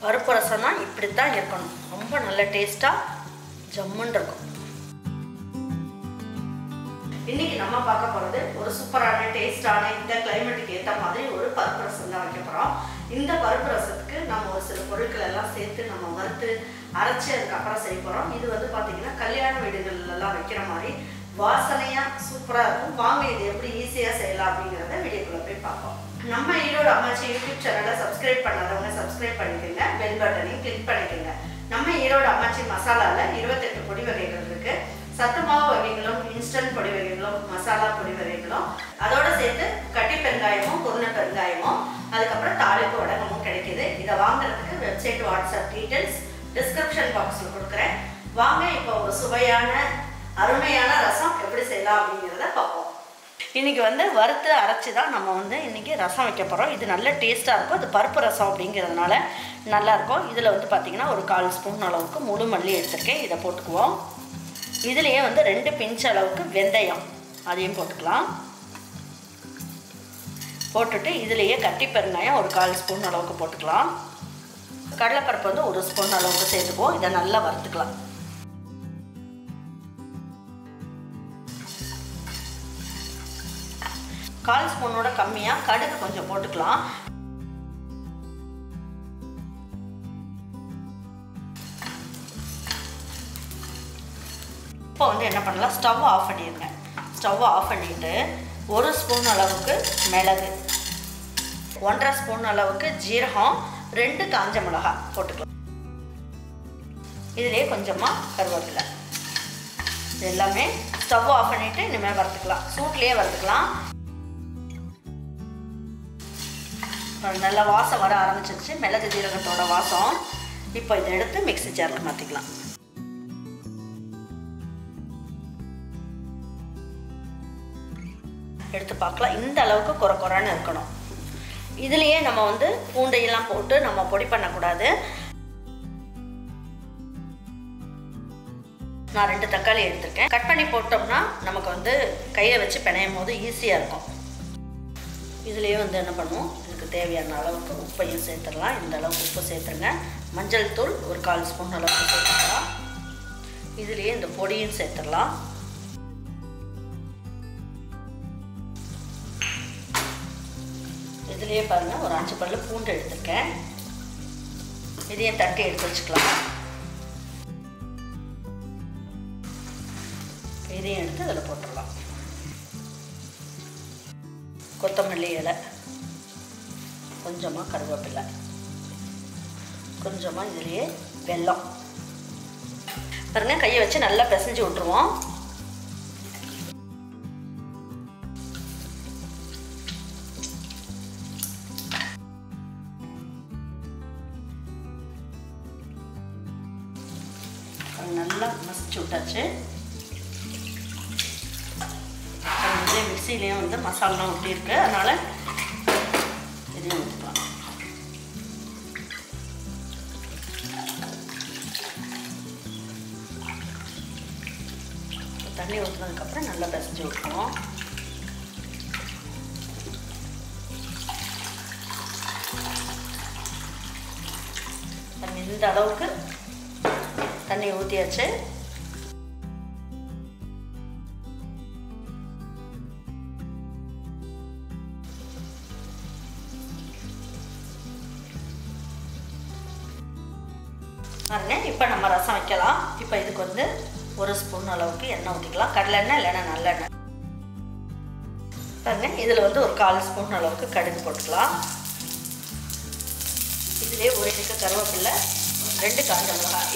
பருப்பு ரசம்னா இப்படி தான் இருக்கணும் ரொம்ப நல்ல டேஸ்ட்டாக ஜம்முன்னு இருக்கும் இன்னைக்கு நம்ம பார்க்க போகிறது ஒரு சூப்பரான டேஸ்டான இந்த கிளைமேட்டுக்கு ஏற்ற மாதிரி ஒரு பருப்பு ரசம் தான் வைக்க போகிறோம் இந்த பருப்பு ரசத்துக்கு நம்ம ஒரு சில பொருட்கள் எல்லாம் சேர்த்து நம்ம வறுத்து அரைச்சி அதுக்கப்புறம் செய்ய போகிறோம் இது வந்து பார்த்தீங்கன்னா கல்யாண வீடுகள்லாம் வைக்கிற மாதிரி வாசனையாக சூப்பராக இருக்கும் வாங்க இது எப்படி ஈஸியாக செய்யலாம் அப்படிங்கிறத வீடியோக்குள்ளே போய் பார்ப்போம் நம்ம ஈரோடு அம்மாச்சி யூடியூப் சேனலை சப்ஸ்கிரைப் பண்ணாதவங்க சப்ஸ்கிரைப் பண்ணிக்கோங்க பெல் பட்டனையும் கிளிக் பண்ணிக்கோங்க நம்ம ஈரோடு அம்மாச்சி மசாலாவில் இருபத்தெட்டு பொடி வகைகள் இருக்குது சத்து மாவு வகைகளும் இன்ஸ்டன்ட் பொடி வகைகளும் மசாலா பொடி வகைகளும் அதோட சேர்த்து கட்டி பெருங்காயமும் குருணை பெருங்காயமும் அதுக்கப்புறம் தாளிப்பு வடகமும் கிடைக்குது இதை வாங்குறதுக்கு வெப்சைட் வாட்ஸ்அப் டீட்டெயில்ஸ் டிஸ்கிரிப்ஷன் பாக்ஸில் கொடுக்குறேன் வாங்க இப்போ ஒரு சுவையான அருமையான ரசம் எப்படி செய்யலாம் அப்படிங்கிறத பார்ப்போம் இன்றைக்கி வந்து வறுத்து அரைச்சி தான் நம்ம வந்து இன்றைக்கி ரசம் வைக்க போகிறோம் இது நல்ல டேஸ்ட்டாக இருக்கும் அது பருப்பு ரசம் அப்படிங்கிறதுனால நல்லாயிருக்கும் இதில் வந்து பார்த்திங்கன்னா ஒரு கால் ஸ்பூன் அளவுக்கு முழு மல்லி எடுத்திருக்கேன் இதை போட்டுக்குவோம் இதுலேயே வந்து ரெண்டு பிஞ்ச் அளவுக்கு வெந்தயம் அதையும் போட்டுக்கலாம் போட்டுட்டு இதுலேயே கட்டி பெருங்காயம் ஒரு கால் ஸ்பூன் அளவுக்கு போட்டுக்கலாம் கடலைப்பருப்பு வந்து ஒரு ஸ்பூன் அளவுக்கு சேர்த்துக்குவோம் இதை நல்லா வறுத்துக்கலாம் கால் ஸ்பூனோட கம்மியாக கடுகு கொஞ்சம் போட்டுக்கலாம் இப்போ வந்து என்ன பண்ணலாம் ஸ்டவ் ஆஃப் பண்ணிடுங்க ஸ்டவ் ஆஃப் பண்ணிவிட்டு ஒரு ஸ்பூன் அளவுக்கு மிளகு ஒன்றரை ஸ்பூன் அளவுக்கு ஜீரகம் ரெண்டு காஞ்ச மிளகா போட்டுக்கலாம் இதுலேயே கொஞ்சமாக கருவேப்பிலை இது எல்லாமே ஸ்டவ் ஆஃப் பண்ணிவிட்டு இனிமேல் வறுத்துக்கலாம் சூட்லேயே வறுத்துக்கலாம் நல்ல வாசம் வர ஆரம்பிச்சிருச்சு மிளகு ஜீரகத்தோட வாசம் இப்போ இதை எடுத்து மிக்ஸி ஜாரில் மாற்றிக்கலாம் எடுத்து பார்க்கலாம் இந்த அளவுக்கு குறை குறைன்னு இருக்கணும் இதுலேயே நம்ம வந்து பூண்டையெல்லாம் போட்டு நம்ம பொடி பண்ணக்கூடாது நான் ரெண்டு தக்காளி எடுத்திருக்கேன் கட் பண்ணி போட்டோம்னா நமக்கு வந்து கையை வச்சு பிணையும் போது ஈஸியாக இருக்கும் இதுலேயே வந்து என்ன பண்ணுவோம் இதுக்கு தேவையான அளவுக்கு உப்பையும் சேர்த்துடலாம் இந்த அளவுக்கு உப்பு சேர்த்துருங்க மஞ்சள் தூள் ஒரு கால் ஸ்பூன் அளவுக்கு சேர்த்துக்கலாம் இதுலேயே இந்த பொடியும் சேர்த்துடலாம் இதுலேயே பாருங்கள் ஒரு அஞ்சு பல்லு பூண்டு எடுத்திருக்கேன் இதையும் தட்டி எடுத்து வச்சுக்கலாம் இதையும் எடுத்து அதில் போட்டுடலாம் கொத்தமல்லி இலை கொஞ்சமாக கருவேப்பிலை கொஞ்சமாக இதுலேயே வெல்லம் பாருங்கள் கையை வச்சு நல்லா பிசைஞ்சு விட்ருவோம் நல்லா மசிச்சு விட்டாச்சு இதே மிக்சிலையும் வந்து மசாலாம் ஒட்டியிருக்கு அதனால் இதையும் ஊற்றிக்கலாம் தண்ணி ஊற்றுனதுக்கப்புறம் நல்லா பிசைஞ்சு விட்டுருவோம் இந்த அளவுக்கு தண்ணி ஊற்றியாச்சு பாருங்க இப்போ நம்ம ரசம் வைக்கலாம் இப்போ இதுக்கு வந்து ஒரு ஸ்பூன் அளவுக்கு எண்ணெய் ஊற்றிக்கலாம் கடலெண்ணெய் இல்லைன்னா நல்லெண்ணெய் பாருங்க இதில் வந்து ஒரு கால் ஸ்பூன் அளவுக்கு கடுகு போட்டுக்கலாம் இதிலே ஒரு இதுக்கு கருவேப்பில்லை ரெண்டு காஞ்ச மிளகாய்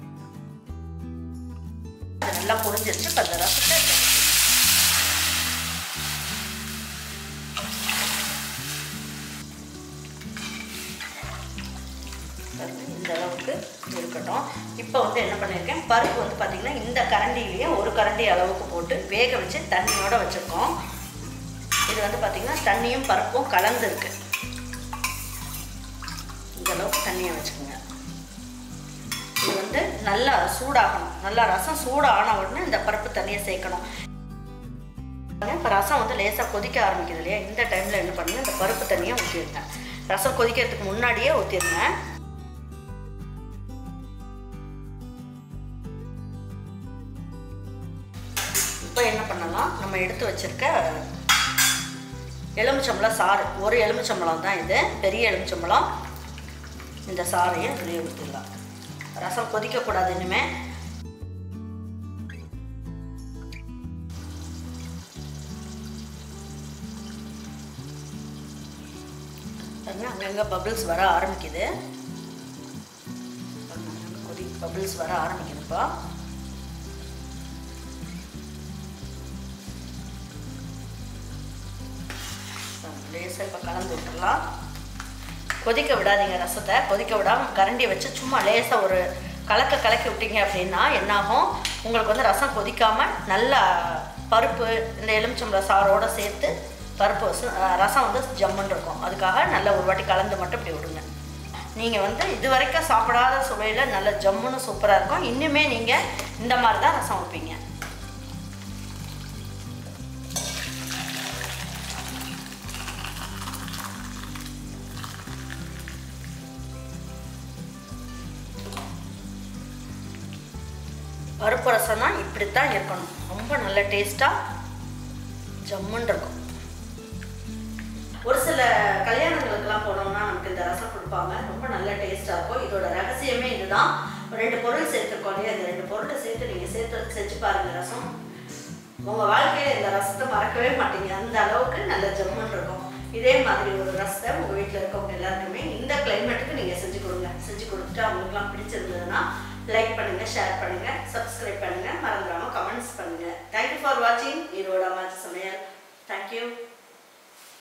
அது நல்லா புரிஞ்சிருச்சு இப்போ அந்த ரசத்தை இந்த அளவுக்கு இருக்கட்டும் இப்போ வந்து என்ன பண்ணியிருக்கேன் பருப்பு வந்து பார்த்திங்கன்னா இந்த கரண்டிலேயே ஒரு கரண்டி அளவுக்கு போட்டு வேக வச்சு தண்ணியோடு வச்சுருக்கோம் இது வந்து பார்த்திங்கன்னா தண்ணியும் பருப்பும் கலந்துருக்கு இந்த அளவுக்கு தண்ணியை வச்சுக்கோங்க இது வந்து நல்லா சூடாகணும் நல்லா ரசம் சூடான உடனே இந்த பருப்பு தண்ணியை சேர்க்கணும் இப்போ ரசம் வந்து லேசாக கொதிக்க ஆரம்பிக்குது இல்லையா இந்த டைமில் என்ன பண்ணுங்க இந்த பருப்பு தண்ணியை ஊற்றிடுங்க ரசம் கொதிக்கிறதுக்கு முன்னாடியே ஊற்றிடுங்க இப்போ என்ன பண்ணலாம் நம்ம எடுத்து வச்சிருக்க எலுமிச்சம்பழம் சாறு ஒரு எலுமிச்சம்பழம் தான் இது பெரிய எலுமிச்சம்பழம் இந்த சாறையை இதுலேயே ஊற்றிடலாம் ரசம் கொதிக்கக்கூடாது இனிமே பாருங்க அங்கங்கே பபிள்ஸ் வர ஆரம்பிக்குது பாருங்க, கொதி பபிள்ஸ் வர ஆரம்பிக்குதுப்பா லேசாக இப்போ கலந்து விட்டுடலாம் கொதிக்க விடாதீங்க ரசத்தை கொதிக்க விடாமல் கரண்டி வச்சு சும்மா லேசாக ஒரு கலக்க கலக்கி விட்டீங்க அப்படின்னா என்னாகும் உங்களுக்கு வந்து ரசம் கொதிக்காமல் நல்லா பருப்பு இந்த எலுமிச்சம்பழம் சாரோட சேர்த்து பருப்பு வசு- அஹ் ரசம் வந்து ஜம்முன்னு இருக்கும் அதுக்காக நல்லா ஒரு வாட்டி கலந்து மட்டும் இப்படி விடுங்க நீங்கள் வந்து இது வரைக்கும் சாப்பிடாத சுவையில் நல்ல ஜம்முன்னு சூப்பராக இருக்கும் இன்னுமே நீங்கள் இந்த மாதிரி தான் ரசம் வைப்பீங்க பருப்பு ரசம்னா இப்படித்தான் இருக்கணும் ரொம்ப நல்ல டேஸ்ட்டாக ஜம்முன்னு இருக்கும் ஒரு சில கல்யாணங்களுக்கெல்லாம் போனோம்னா நமக்கு இந்த ரசம் கொடுப்பாங்க ரொம்ப நல்ல டேஸ்ட்டாக இருக்கும் இதோட ரகசியமே இதுதான் ஒரு ரெண்டு பொருள் சேர்த்துருக்கோம் இல்லையா இந்த ரெண்டு பொருளை சேர்த்து நீங்கள் சேர்த்து செஞ்சு பாருங்க ரசம் உங்கள் வாழ்க்கையில் இந்த ரசத்தை மறக்கவே மாட்டீங்க அந்த அளவுக்கு நல்ல ஜம்முன்னு இருக்கும் இதே மாதிரி ஒரு ரசத்தை உங்கள் வீட்டில் இருக்கவங்க எல்லாருக்குமே இந்த கிளைமேட்டுக்கு நீங்கள் செஞ்சு கொடுங்க செஞ்சு கொடுத்துட்டு அவங்களுக்குலாம் பிடிச்சிருந்ததுன்னா லைக் பண்ணுங்கள் ஷேர் பண்ணுங்கள் சப்ஸ்கிரைப் பண்ணுங்கள் மறந்துடாமல் கமெண்ட்ஸ் பண்ணுங்கள் தேங்க்யூ ஃபார் வாட்சிங் ஈரோட அம்மாச்சி சமையல் தேங்க்யூ